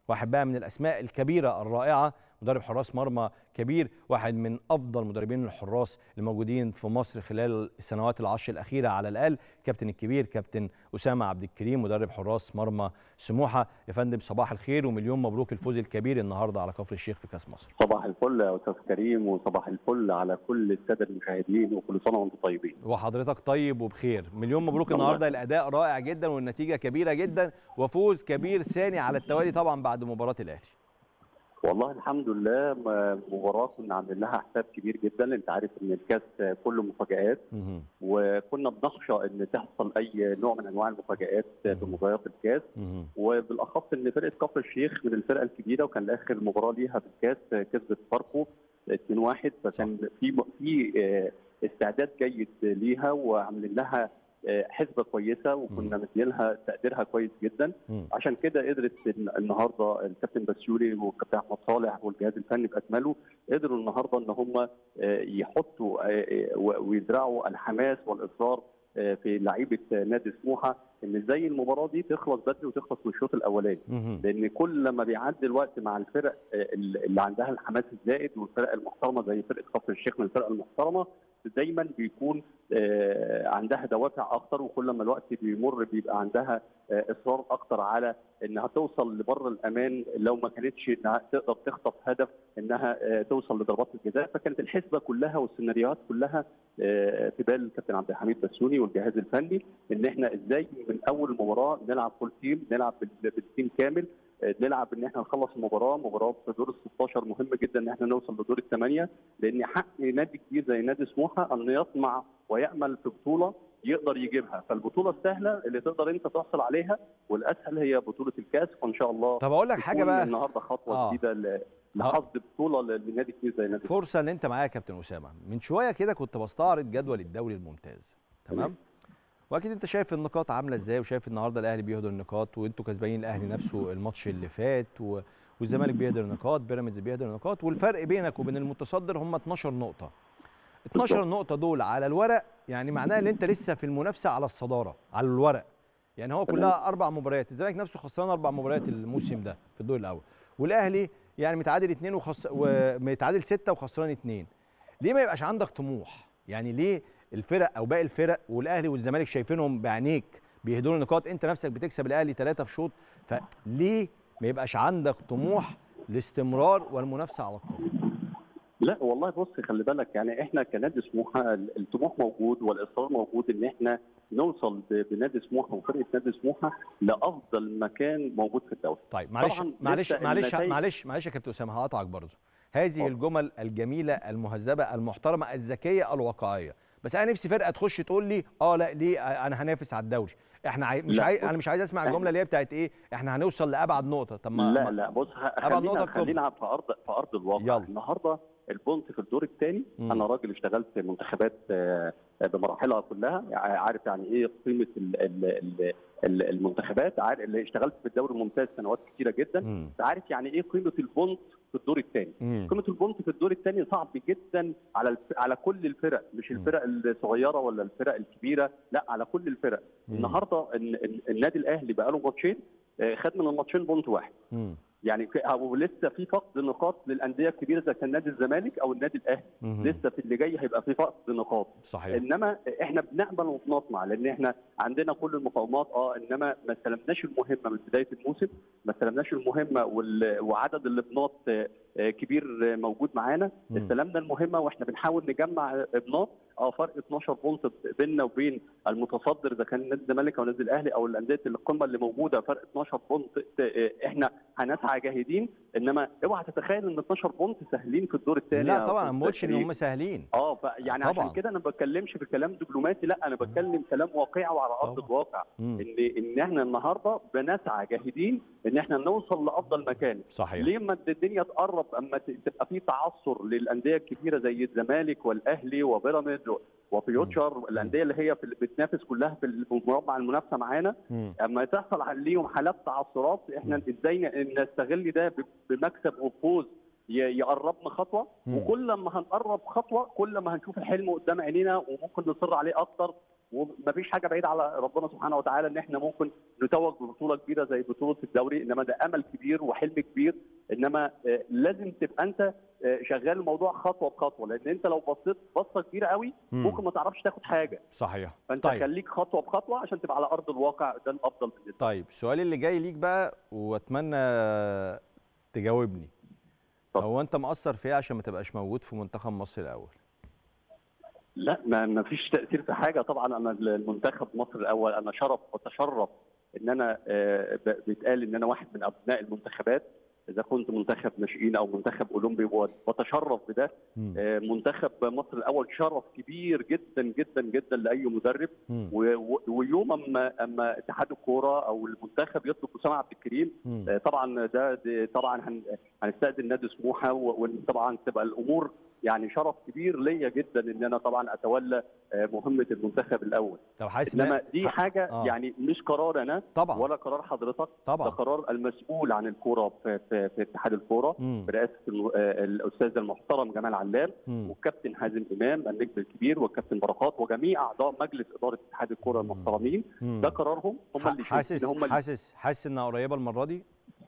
واحد بقى من الاسماء الكبيره الرائعه مدرب حراس مرمى كبير واحد من افضل مدربين الحراس الموجودين في مصر خلال السنوات العشر الاخيره على الاقل كابتن الكبير كابتن اسامه عبد الكريم مدرب حراس مرمى سموحه يا فندم صباح الخير ومليون مبروك الفوز الكبير النهارده على كفر الشيخ في كاس مصر صباح الفل يا استاذ كريم وصباح الفل على كل الساده المشاهدين وكل سنه وانتم طيبين وحضرتك طيب وبخير مليون مبروك النهارده الاداء رائع جدا والنتيجه كبيره جدا وفوز كبير ثاني على التوالي طبعا بعد مباراه الاهلي والله الحمد لله مباراه كنا عاملين لها حساب كبير جدا انت عارف ان الكاس كله مفاجات وكنا بنخشى ان تحصل اي نوع من انواع المفاجات في مباريات الكاس وبالاخص ان فرقه كفر الشيخ من الفرقه الكبيره وكان اخر مباراه ليها في الكاس كسبت فاركو 2-1 فكان في في استعداد جيد ليها وعاملين لها حسبه كويسه وكنا مدينها تقديرها كويس جدا م. عشان كده قدرت النهارده الكابتن بسيوري والكابتن احمد صالح والجهاز الفني باكمله قدروا النهارده ان هم يحطوا ويزرعوا الحماس والاصرار في لعيبه نادي سموحه ان ازاي المباراه دي تخلص بدري وتخلص من الشوط الاولاني لان كل ما بيعدي الوقت مع الفرق اللي عندها الحماس الزائد والفرق المحترمه زي فرقه كفر الشيخ من الفرق المحترمه دايما بيكون عندها دوافع اكتر وكل ما الوقت بيمر بيبقى عندها اصرار اكتر على انها توصل لبر الامان لو ما كانتش انها تقدر تخطف هدف انها توصل لضربات الجزاء فكانت الحسبه كلها والسيناريوهات كلها في بال الكابتن عبد الحميد بسيوني والجهاز الفني ان احنا ازاي من اول المباراه نلعب فول تيم نلعب بالتيم كامل نلعب ان احنا نخلص المباراه مباراه في دور ال 16 مهم جدا ان احنا نوصل لدور الثمانيه لان حق نادي كبير زي نادي سموحه ان يطمع ويامل في بطوله يقدر يجيبها فالبطوله السهله اللي تقدر انت تحصل عليها والاسهل هي بطوله الكاس وان شاء الله طب اقول لك حاجه بقى النهارده خطوه آه. جديده لحصد بطوله لنادي كبير زي نادي فرصه ان انت معايا يا كابتن اسامه من شويه كده كنت بستعرض جدول الدوري الممتاز تمام واكيد انت شايف النقاط عامله ازاي وشايف النهارده الاهلي بيهدر النقاط وانتوا كسبانين الاهلي نفسه الماتش اللي فات و... والزمالك بيهدر نقاط بيراميدز بيهدر نقاط والفرق بينك وبين المتصدر هم 12 نقطه 12 نقطه دول على الورق يعني معناها ان انت لسه في المنافسه على الصداره على الورق يعني هو كلها اربع مباريات الزمالك نفسه خسران اربع مباريات الموسم ده في الدور الاول والاهلي يعني متعادل اثنين وخس... ومتعادل سته وخسران اثنين ليه ما يبقاش عندك طموح يعني ليه الفرق او باقي الفرق والاهلي والزمالك شايفينهم بعينيك بيهدروا نقاط انت نفسك بتكسب الاهلي ثلاثه في شوط فليه ما يبقاش عندك طموح لاستمرار والمنافسه على القمه لا والله بص خلي بالك يعني احنا كنادي سموحه الطموح موجود والاصرار موجود ان احنا نوصل بنادي سموحه وفرقه نادي سموحه لافضل مكان موجود في الدوري. طيب معلش معلش معلش معلش معلش يا كابتن اسامه هقطعك برضه. هذه أوه. الجمل الجميله المهذبه المحترمه الذكيه الواقعيه بس انا نفسي فرقه تخش تقول لي اه لا ليه انا هنافس على الدوري احنا عاي... مش عاي... انا مش عايز اسمع الجمله اللي هي بتاعت ايه احنا هنوصل لابعد نقطه طب ما لا لا بص ابعد نقطه خلينا في ارض في ارض الواقع يلا. النهارده البونت في الدور الثاني انا راجل اشتغلت في منتخبات بمراحلها كلها عارف يعني ايه قيمه المنتخبات عارف اللي اشتغلت في الدوري الممتاز سنوات كثيره جدا عارف يعني ايه قيمه البونت في الدور الثاني قيمه البونت في الدور الثاني صعب جدا على الف... على كل الفرق مش الفرق الصغيره ولا الفرق الكبيره لا على كل الفرق مم. النهارده النادي الاهلي بقى له ماتشين خد من الماتشين بونت واحد مم. يعني ولسه في فقد نقاط للانديه الكبيره زي كان نادي الزمالك او النادي الاهلي لسه في اللي جاي هيبقى في فقد نقاط صحيح انما احنا بنعمل وبنطمع لان احنا عندنا كل المقاومات اه انما ما استلمناش المهمه من بدايه الموسم ما استلمناش المهمه وعدد الابناط كبير موجود معانا استلمنا المهمه واحنا بنحاول نجمع ابناط اه فرق 12 بونت بيننا وبين المتصدر اذا كان نادي الزمالك او نادي الاهلي او الانديه القمه اللي موجوده فرق 12 بونت احنا هنسعى جاهدين انما اوعى تتخيل ان 12 بونت سهلين في الدور الثاني لا طبعا ما بقولش ان هم سهلين اه يعني طبعا. عشان كده انا ما بتكلمش في كلام دبلوماسي لا انا بتكلم كلام واقعي وعلى ارض الواقع ان ان احنا النهارده بنسعى جاهدين ان احنا نوصل لافضل مكان صحيح ليه ما الدنيا تقرب اما تبقى في تعثر للانديه الكبيره زي الزمالك والاهلي وبيراميدز وفيوتشر الانديه اللي هي في بتنافس كلها في مربع المنافسه معانا اما تحصل ليهم حالات تعثرات احنا ازاي نستغل ده بمكسب وفوز يقربنا خطوه وكل ما هنقرب خطوه كل ما هنشوف الحلم قدام عينينا وممكن نصر عليه اكتر ومفيش حاجه بعيده على ربنا سبحانه وتعالى ان احنا ممكن نتوج ببطوله كبيره زي بطوله الدوري انما ده امل كبير وحلم كبير انما آه، لازم تبقى انت آه، شغال الموضوع خطوه بخطوه لان انت لو بصيت بصه كبيره قوي مم. ممكن ما تعرفش تاخد حاجه صحيح فانت طيب. خليك خطوه بخطوه عشان تبقى على ارض الواقع ده الافضل بالنسبه لك. طيب السؤال اللي جاي ليك بقى واتمنى تجاوبني اتفضل. هو انت مقصر في ايه عشان ما تبقاش موجود في منتخب مصر الاول لا ما ما فيش تاثير في حاجه طبعا انا المنتخب مصر الاول انا شرف وتشرف ان انا آه، ب- بيتقال ان انا واحد من ابناء المنتخبات اذا كنت منتخب ناشئين او منتخب اولمبي واتشرف بده مم. آه، منتخب مصر الاول شرف كبير جدا جدا جدا لاي مدرب مم. و- و- ويوم اما اما اتحاد الكوره او المنتخب يطلب اسامه عبد الكريم مم. آه، طبعا ده, ده طبعا هن- هنستاذن نادي سموحه و- وطبعا تبقى الامور يعني شرف كبير ليا جدا ان انا طبعا اتولى آه، مهمه المنتخب الاول طب حاسس إن- انما دي حاجه آه. يعني مش قرار انا طبعا ولا قرار حضرتك ده طبعا قرار المسؤول عن الكوره في, في, في اتحاد الكوره مم. برئاسه الم- آه، الاستاذ المحترم جمال علام مم. والكابتن حازم امام النجم الكبير والكابتن بركات وجميع اعضاء مجلس اداره اتحاد الكوره مم. المحترمين مم. ده قرارهم هم اللي حاسس شايفين هم اللي حاسس حاسس انها قريبه المره دي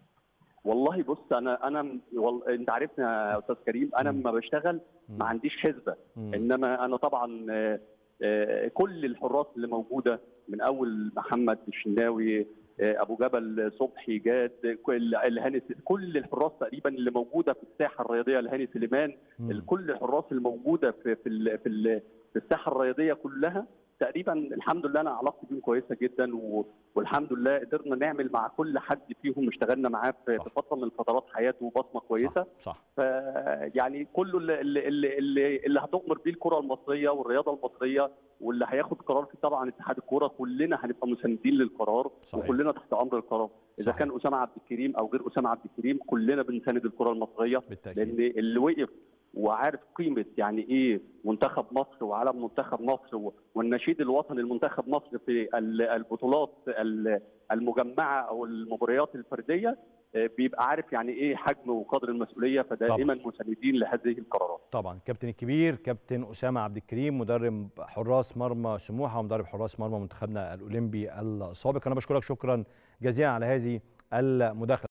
والله بص انا انا وال... انت عارفني يا استاذ كريم انا مم. لما بشتغل مم. ما عنديش حسبه مم. انما انا طبعا آه، آه، كل الحراس اللي موجوده من اول محمد الشناوي آه، ابو جبل صبحي جاد كل الهاني كل الحراس تقريبا اللي موجوده في الساحه الرياضيه الهاني سليمان مم. كل الحراس الموجوده في في ال- في, ال- في الساحه الرياضيه كلها تقريبا الحمد لله انا علاقتي بيهم كويسه جدا و- والحمد لله قدرنا نعمل مع كل حد فيهم اشتغلنا معاه في صح. في فتره من فترات حياته بصمه كويسه صح, صح. ف يعني كله اللي اللي اللي, اللي, اللي هتؤمر بيه الكره المصريه والرياضه المصريه واللي هياخد قرار فيه طبعا اتحاد الكوره كلنا هنبقى مساندين للقرار صحيح. وكلنا تحت امر القرار اذا صحيح. كان اسامه عبد الكريم او غير اسامه عبد الكريم كلنا بنساند الكره المصريه بالتاكيد لان اللي وقف وعارف قيمه يعني ايه منتخب مصر وعلم منتخب مصر و- والنشيد الوطني لمنتخب مصر في ال- البطولات ال- المجمعه او المباريات الفرديه آه، بيبقى عارف يعني ايه حجم وقدر المسؤوليه فدائما مساندين لهذه القرارات طبعا الكابتن الكبير كابتن اسامه عبد الكريم مدرب حراس مرمى سموحه ومدرب حراس مرمى منتخبنا الاولمبي السابق انا بشكرك شكرا جزيلا على هذه المداخله